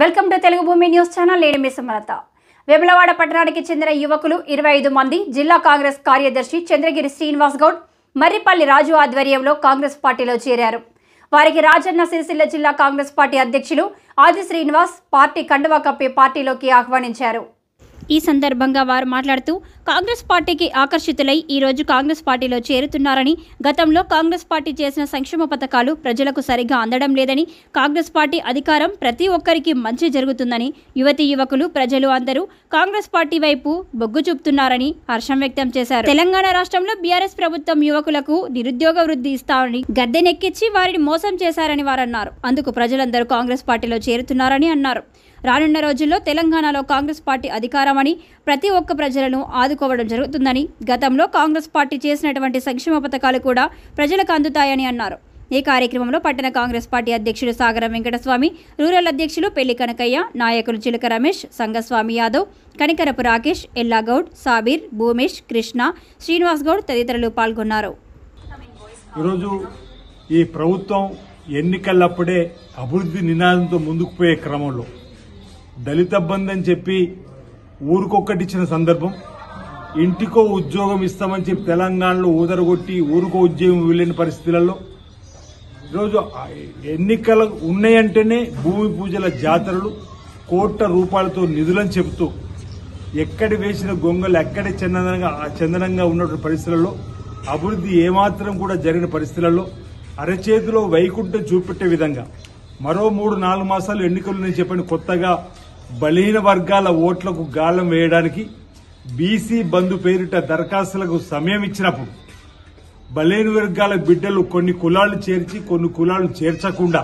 welcome to Telugu భూమి news channel నేను మీ సుమలత వెములవాడ పట్టణానికి చెందిన యువకులు ఇరవై ఐదు మంది జిల్లా కాంగ్రెస్ కార్యదర్శి చంద్రగిరి శ్రీనివాస్ గౌడ్ మర్రిపల్లి రాజు ఆధ్వర్యంలో కాంగ్రెస్ పార్టీలో చేరారు వారికి రాజన్న సిరిసిల్ల జిల్లా కాంగ్రెస్ పార్టీ అధ్యక్షులు ఆది శ్రీనివాస్ పార్టీ కండువా కప్పి పార్టీలోకి ఆహ్వానించారు ఈ సందర్భంగా వారు మాట్లాడుతూ కాంగ్రెస్ పార్టీకి ఆకర్షితులై ఈ రోజు కాంగ్రెస్ పార్టీలో చేరుతున్నారని గతంలో కాంగ్రెస్ పార్టీ చేసిన సంక్షేమ పథకాలు ప్రజలకు సరిగా అందడం లేదని కాంగ్రెస్ పార్టీ అధికారం ప్రతి ఒక్కరికి మంచి జరుగుతుందని యువతి యువకులు ప్రజలు అందరూ కాంగ్రెస్ పార్టీ వైపు బొగ్గు చూపుతున్నారని హర్షం వ్యక్తం చేశారు తెలంగాణ రాష్ట్రంలో బీఆర్ఎస్ ప్రభుత్వం యువకులకు నిరుద్యోగ వృద్ధి ఇస్తామని గద్దెనెక్కించి వారిని మోసం చేశారని వారన్నారు అందుకు ప్రజలందరూ కాంగ్రెస్ పార్టీలో చేరుతున్నారని అన్నారు రానున్న రోజుల్లో తెలంగాణలో కాంగ్రెస్ పార్టీ అధికారమని ప్రతి ఒక్క ప్రజలను ఆదుకోవడం జరుగుతుందని గతంలో కాంగ్రెస్ పార్టీ చేసినటువంటి సంక్షేమ పథకాలు కూడా ప్రజలకు అందుతాయని అన్నారు ఈ కార్యక్రమంలో పట్టణ కాంగ్రెస్ పార్టీ అధ్యక్షులు సాగరం వెంకటస్వామి రూరల్ అధ్యక్షులు పెళ్లి కనకయ్య నాయకులు చిలక రమేష్ సంగస్వామి యాదవ్ కనికరపు రాకేష్ ఎల్లాగౌడ్ సాబీర్ భూమేష్ కృష్ణ శ్రీనివాస్ గౌడ్ తదితరులు పాల్గొన్నారు ఈరోజు ఈ ప్రభుత్వం ఎన్నికలప్పుడే అభివృద్ధి నినాదంతో ముందుకు పోయే క్రమంలో దళిత బంధు అని చెప్పి ఊరికొక్కటి ఇచ్చిన సందర్భం ఇంటికో ఉద్యోగం ఇస్తామని చెప్పి తెలంగాణలో ఊదరగొట్టి ఊరికో ఉద్యోగం వెళ్ళని పరిస్థితులలో ఈరోజు ఆ ఎన్నికలు ఉన్నాయంటేనే భూమి పూజల జాతరలు కోట్ల రూపాయలతో నిధులని చెబుతూ ఎక్కడి వేసిన గొంగలు ఎక్కడి చందనంగా చందనంగా ఉన్నటువంటి పరిస్థితులలో అభివృద్ధి ఏమాత్రం కూడా జరిగిన పరిస్థితులలో అరచేతిలో వైకుంఠం చూపెట్టే విధంగా మరో మూడు నాలుగు మాసాలు ఎన్నికలు నేను చెప్పని కొత్తగా బలహీన వర్గాల ఓట్లకు గాలం వేయడానికి బీసీ బంధు పేరిట దరఖాస్తులకు సమయం ఇచ్చినప్పుడు బలైన వర్గాల బిడ్డలు కొన్ని కులాలు చేర్చి కొన్ని కులాలు చేర్చకుండా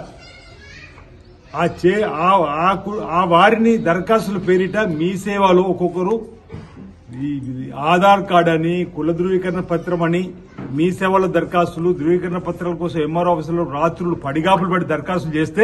ఆ చే ఆ- ఆ కు- ఆ వారిని దరఖాస్తుల పేరిట మీ సేవలో ఒక్కొక్కరు ఈ ఈ ఆధార్ కార్డ్ అని కుల ధృవీకరణ పత్రం అని మీ సేవల దరఖాస్తులు ధృవీకరణ పత్రాల కోసం ఎంఆర్ ఆఫీసులో రాత్రులు పడిగాపులు పడి దరఖాస్తులు చేస్తే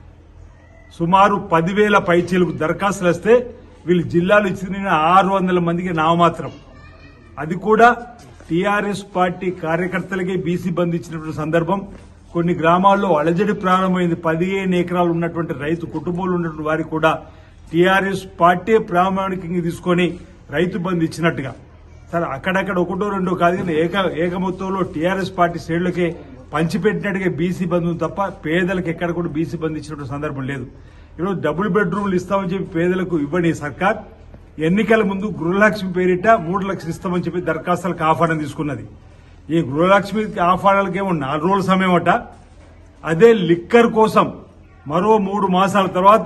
సుమారు పదివేల పైచీలకు దరఖాస్తులు వస్తే వీళ్ళు జిల్లాలు ఇచ్చిన ఆరు వందల మందికి నామమాత్రం అది కూడా టీఆర్ఎస్ పార్టీ కార్యకర్తలకే బీసీ బంద్ ఇచ్చినటువంటి సందర్భం కొన్ని గ్రామాల్లో అలజడి ప్రారంభమైంది పదిహేను ఎకరాలు ఉన్నటువంటి రైతు కుటుంబంలో ఉన్నటువంటి వారికి కూడా టీఆర్ఎస్ పార్టీ ప్రామాణికంగా తీసుకొని రైతు బంద్ ఇచ్చినట్టుగా సరే అక్కడక్కడ ఒకటో రెండో కాదు కానీ ఏక ఏక మొత్తంలో టీఆర్ఎస్ పార్టీ శ్రేణులకే పంచిపెట్టినట్టుగా బీసీ బంధువులు తప్ప పేదలకు ఎక్కడ కూడా బీసీ బంద్ ఇచ్చినటువంటి సందర్భం లేదు ఈరోజు డబుల్ బెడ్రూమ్లు ఇస్తామని చెప్పి పేదలకు ఇవ్వని సర్కార్ ఎన్నికల ముందు గృహలక్ష్మి పేరిట మూడు లక్షలు ఇస్తామని చెప్పి దరఖాస్తులకు ఆహ్వానం తీసుకున్నది ఈ గృహలక్ష్మి ఆహ్వానాలకేమో నాలుగు రోజుల సమయం అట అదే లిక్కర్ కోసం మరో మూడు మాసాల తర్వాత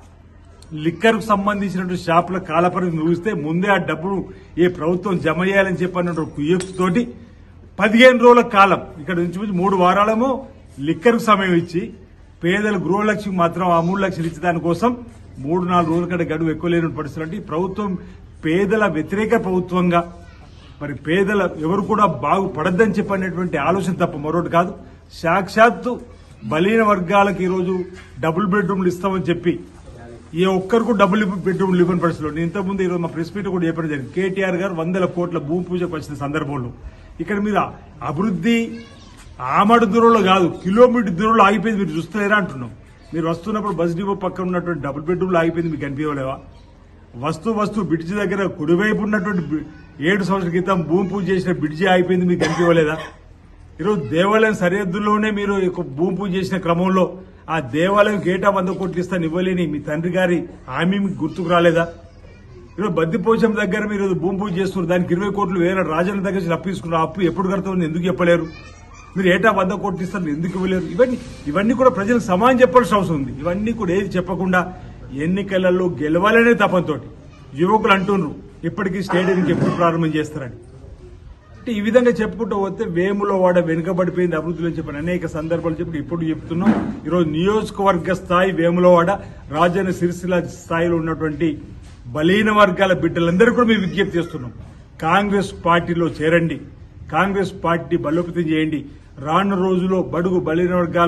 లిక్కర్ కు సంబంధించినటువంటి షాపుల కాలపరిధి ముగిస్తే ముందే ఆ డబ్బును ఏ ప్రభుత్వం జమ చేయాలని చెప్పినటువంటి కుయ్యతోటి పదిహేను రోజుల కాలం ఇక్కడ నుంచి మూడు వారాలేమో లిక్కర్ కు సమయం ఇచ్చి పేదల గృహలక్ష్మి మాత్రం ఆ మూడు లక్షలు ఇచ్చే దానికోసం మూడు నాలుగు రోజుల కంటే గడువు ఎక్కువ లేని పరిస్థితులు అంటే ఈ ప్రభుత్వం పేదల వ్యతిరేక ప్రభుత్వంగా మరి పేదల ఎవరు కూడా బాగుపడద్దని చెప్పనేటువంటి ఆలోచన తప్ప మరొకటి కాదు సాక్షాత్తు బలీన వర్గాలకు ఈరోజు డబుల్ బెడ్రూమ్లు ఇస్తామని చెప్పి ఏ ఒక్కరికి డబుల్ బెడ్రూమ్లు ఇవ్వని పరిస్థితుల్లో నేను ఇంతకుముందు ఈరోజు మా ప్రెస్ మీట్ కూడా చెప్పడం జరిగింది కేటీఆర్ గారు వందల కోట్ల భూమి పూజకు వచ్చిన సందర్భంలో ఇక్కడ మీరు అభివృద్ధి ఆమడు దూరంలో కాదు కిలోమీటర్ దూరంలో ఆగిపోయింది మీరు చూస్తలేరా అంటున్నాం మీరు వస్తున్నప్పుడు బస్ డిపో పక్కన ఉన్నటువంటి డబుల్ బెడ్రూమ్లో ఆగిపోయింది మీకు కనిపించలేవా వస్తు వస్తు బ్రిడ్జి దగ్గర కుడివైపు ఉన్నటువంటి బి- ఏడు సంవత్సరాల క్రితం భూమి పూజ చేసిన బ్రిడ్జి ఆగిపోయింది మీకు కనిపించలేదా ఈరోజు దేవాలయం సరిహద్దుల్లోనే మీరు ఒక భూమి పూజ చేసిన క్రమంలో ఆ దేవాలయం గేటా వంద కోట్లు ఇస్తాను ఇవ్వలేని మీ తండ్రి గారి హామీ మీకు గుర్తుకు రాలేదా ఈరోజు బద్దిపోచం దగ్గర మీరు భూమి పూజ చేస్తున్నారు దానికి ఇరవై కోట్లు వేరే రాజన్న దగ్గర నుంచి అప్పు తీసుకున్నారు ఆ అప్పు ఎప్పుడు కడతామని ఎందుకు చెప్పలేరు మీరు ఏటా వంద కోట్లు ఇస్తారు ఎందుకు ఇవ్వలేరు ఇవన్నీ ఇవన్నీ కూడా ప్రజలకు సమానం చెప్పాల్సిన అవసరం ఉంది ఇవన్నీ కూడా ఏది చెప్పకుండా ఎన్నికలలో గెలవాలనే తపంతోటి యువకులు అంటున్నారు ఇప్పటికీ స్టేడియంకి ఎప్పుడు ప్రారంభం చేస్తారని అంటే ఈ విధంగా చెప్పుకుంటూ పోతే వేములో వాడ వెనుకబడిపోయింది అభివృద్ధిలో చెప్పిన అనేక సందర్భాలు చెప్పి ఇప్పుడు చెప్తున్నాం ఈరోజు నియోజకవర్గ స్థాయి వేములవాడ రాజన్న సిరిసిల్ల స్థాయిలో ఉన్నటువంటి బలీన వర్గాల బిడ్డలందరూ కూడా మేము విజ్ఞప్తి చేస్తున్నాం కాంగ్రెస్ పార్టీలో చేరండి కాంగ్రెస్ పార్టీ బలోపేతం చేయండి రానున్న రోజుల్లో బడుగు బలీన వర్గాలు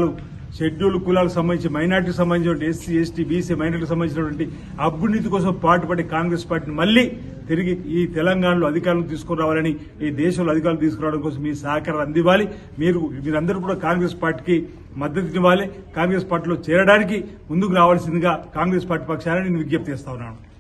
షెడ్యూల్ కులాలకు సంబంధించి మైనార్టీకి సంబంధించిన ఎస్సీ ఎస్టీ బీసీ మైనార్టీకి సంబంధించినటువంటి అభ్యున్నతి కోసం పాటుపడి కాంగ్రెస్ పార్టీని మళ్లీ తిరిగి ఈ తెలంగాణలో అధికారులు తీసుకురావాలని ఈ దేశంలో అధికారులు తీసుకురావడం కోసం మీ సహకారం అందివ్వాలి మీరు మీరందరూ కూడా కాంగ్రెస్ పార్టీకి మద్దతు ఇవ్వాలి కాంగ్రెస్ పార్టీలో చేరడానికి ముందుకు రావాల్సిందిగా కాంగ్రెస్ పార్టీ పక్షాన నేను విజ్ఞప్తి చేస్తా ఉన్నాను